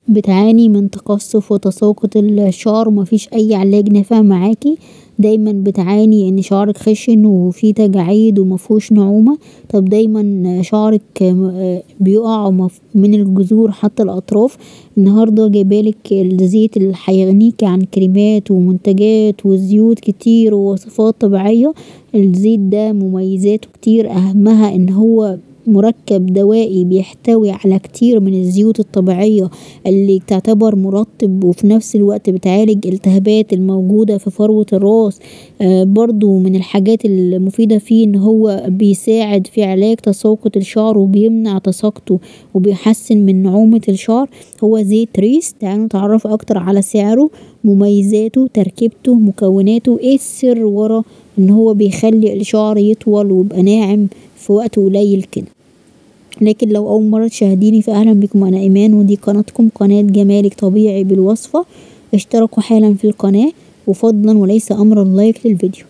بتعاني من تقصف وتساقط الشعر ومفيش اي علاج نافع معاكي دايما بتعاني ان شعرك خشن وفيه تجاعيد ومفهوش نعومة طب دايما شعرك بيقع من الجذور حتى الأطراف النهارده جايبالك الزيت اللي هيغنيكي عن كريمات ومنتجات وزيوت كتير ووصفات طبيعية الزيت ده مميزاته كتير اهمها ان هو مركب دوائي بيحتوي على كتير من الزيوت الطبيعية اللي تعتبر مرطب وفي نفس الوقت بتعالج الالتهابات الموجودة في فروة الراس برضو من الحاجات المفيدة فيه ان هو بيساعد في علاج تساقط الشعر وبيمنع تساقطه وبيحسن من نعومة الشعر هو زيت ريس تعالوا نتعرف اكتر على سعره مميزاته تركيبته مكوناته ايه السر ورا ان هو بيخلي الشعر يطول ويبقى ناعم في وقت قليل كده لكن لو أول مرة تشاهديني فأهلا بكم أنا إيمان ودي قناتكم قناة جمالك طبيعي بالوصفة اشتركوا حالا في القناة وفضلا وليس أمرا لايك للفيديو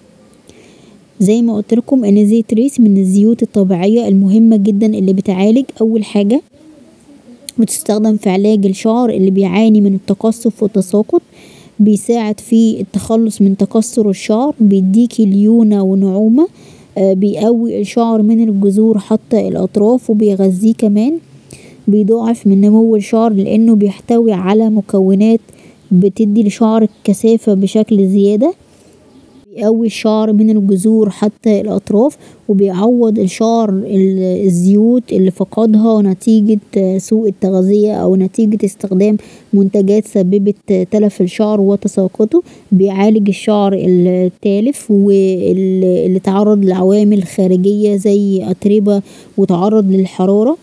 زي ما قلتلكم ان زيت ريس من الزيوت الطبيعية المهمة جدا اللي بتعالج أول حاجة بتستخدم في علاج الشعر اللي بيعاني من التقصف والتساقط بيساعد في التخلص من تكسر الشعر بيديكي ليونة ونعومة بيقوي الشعر من الجذور حتى الأطراف وبيغذيه كمان بيضاعف من نمو الشعر لأنه بيحتوي على مكونات بتدي لشعرك كثافة بشكل زيادة بيقوي الشعر من الجذور حتى الأطراف وبيعوض الشعر الزيوت اللي فقدها نتيجة سوء التغذية أو نتيجة استخدام منتجات سببت تلف الشعر وتساقطه بيعالج الشعر التالف واللي تعرض لعوامل خارجية زي أتربة وتعرض للحرارة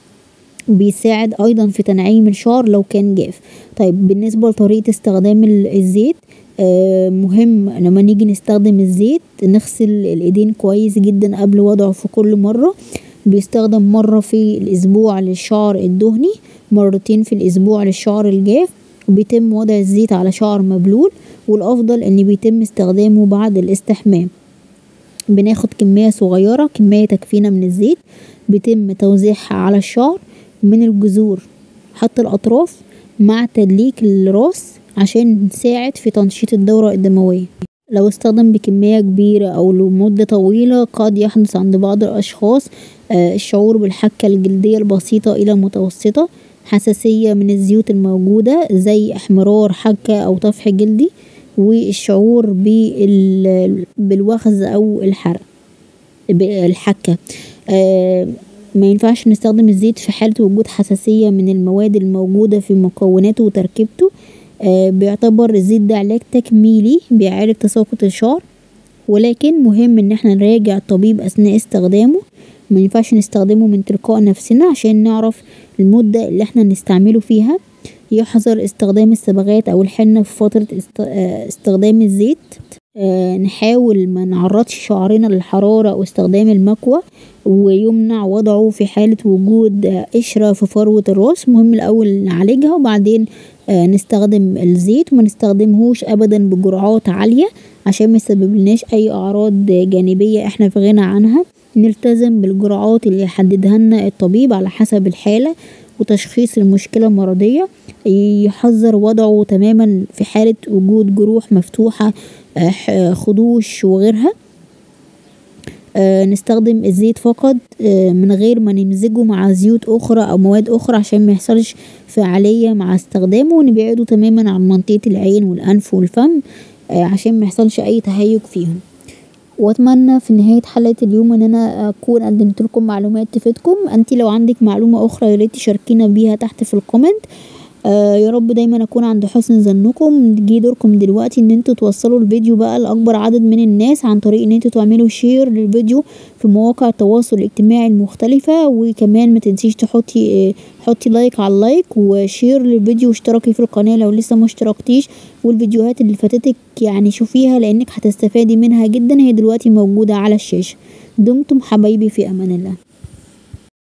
بيساعد أيضا في تنعيم الشعر لو كان جاف طيب بالنسبة لطريقة استخدام الزيت مهم لما نيجي نستخدم الزيت نغسل الايدين كويس جدا قبل وضعه في كل مرة بيستخدم مرة في الأسبوع للشعر الدهني مرتين في الأسبوع للشعر الجاف وبيتم وضع الزيت على شعر مبلول والأفضل إن بيتم استخدامه بعد الاستحمام بناخد كمية صغيرة كمية تكفينا من الزيت بيتم توزيعها على الشعر من الجذور حتى الأطراف مع تدليك الراس عشان نساعد في تنشيط الدورة الدموية لو استخدم بكمية كبيرة أو لمدة طويلة قد يحدث عند بعض الأشخاص الشعور بالحكة الجلدية البسيطة إلى المتوسطة حساسية من الزيوت الموجودة زي احمرار حكة أو طفح جلدي والشعور بالوخز أو الحرق الحكة مينفعش نستخدم الزيت في حالة وجود حساسية من المواد الموجودة في مكوناته وتركيبته بيعتبر الزيت ده علاج تكميلي بيعالج تساقط الشعر ولكن مهم ان احنا نراجع الطبيب اثناء استخدامه مينفعش نستخدمه من تلقاء نفسنا عشان نعرف المدة اللي احنا نستعمله فيها يحذر استخدام الصبغات او الحنة في فترة استخدام الزيت نحاول ما نعرضش شعرنا للحرارة او استخدام المكوى ويمنع وضعه في حالة وجود قشرة في فروة الراس مهم الأول نعالجها وبعدين نستخدم الزيت ومنستخدمهوش أبدا بجرعات عالية عشان ميسببلناش أي أعراض جانبية احنا في غنى عنها نلتزم بالجرعات اللي يحددها لنا الطبيب على حسب الحالة وتشخيص المشكلة المرضية يحذر وضعه تماما في حالة وجود جروح مفتوحة خدوش وغيرها نستخدم الزيت فقط من غير ما نمزجه مع زيوت أخرى أو مواد أخرى عشان ميحصلش فعالية مع استخدامه ونبعده تماما عن منطقة العين والأنف والفم عشان ميحصلش أي تهيج فيهم واتمنى في نهاية حلقة اليوم ان انا اكون قدمت لكم معلومات تفيدكم انتي لو عندك معلومة اخرى ياريت تشاركينا بيها تحت في الكومنت آه يا رب دايما اكون عند حسن ظنكم جه دوركم دلوقتي ان انتوا توصلوا الفيديو بقى لاكبر عدد من الناس عن طريق ان انتوا تعملوا شير للفيديو في مواقع التواصل الاجتماعي المختلفة وكمان ما تنسيش تحطي آه حطي لايك على اللايك وشير للفيديو واشتركي في القناة لو لسه ما اشتركتيش والفيديوهات اللي فاتتك يعني شوفيها لانك هتستفادي منها جدا هي دلوقتي موجودة على الشاشة دمتم حبايبي في امان الله